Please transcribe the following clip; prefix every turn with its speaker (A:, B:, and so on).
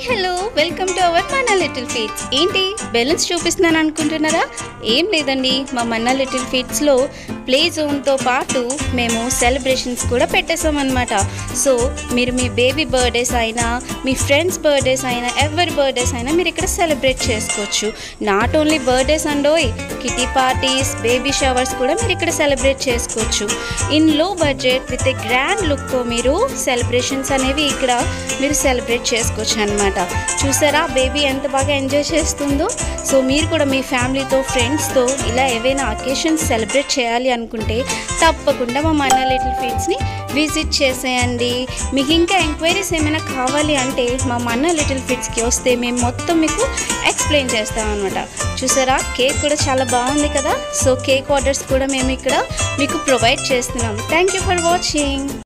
A: hello welcome to our Manna little feets ఏంటి balloons చూపిస్తున్నాను అనుకుంటున్నారా ఏం లేదండి మా మన్నా లిటిల్ ఫీట్స్లో ప్లే జోన్తో పాటు మేము సెలబ్రేషన్స్ కూడా పెట్టేసామన్నమాట సో మీరు మీ బేబీ బర్త్డేస్ అయినా మీ ఫ్రెండ్స్ బర్త్డేస్ అయినా ఎవరి బర్త్డేస్ అయినా మీరు ఇక్కడ సెలబ్రేట్ చేసుకోవచ్చు నాట్ ఓన్లీ బర్త్డేస్ అండోయ్ కిటీ పార్టీస్ బేబీ షవర్స్ కూడా మీరు ఇక్కడ సెలబ్రేట్ చేసుకోవచ్చు ఇన్ లో బడ్జెట్ విత్ ఏ గ్రాండ్ లుక్తో మీరు సెలబ్రేషన్స్ అనేవి ఇక్కడ మీరు సెలబ్రేట్ చేసుకోవచ్చు అనమాట చూసారా బేబీ ఎంత బాగా ఎంజాయ్ చేస్తుందో సో మీరు కూడా మీ ఫ్యామిలీతో ఫ్రెండ్స్తో ఇలా ఏవైనా అకేషన్స్ సెలబ్రేట్ చేయాలి అనుకుంటే తప్పకుండా మా మన్నా లిటిల్ ఫీడ్స్ని విజిట్ చేసేయండి మీకు ఇంకా ఎంక్వైరీస్ ఏమైనా కావాలి అంటే మా మన్నా లిటిల్ ఫీడ్స్కి వస్తే మేము మొత్తం మీకు ఎక్స్ప్లెయిన్ చేస్తాం అనమాట చూసారా కేక్ కూడా చాలా బాగుంది కదా సో కేక్ ఆర్డర్స్ కూడా మేము ఇక్కడ మీకు ప్రొవైడ్ చేస్తున్నాం థ్యాంక్ యూ ఫర్ వాచింగ్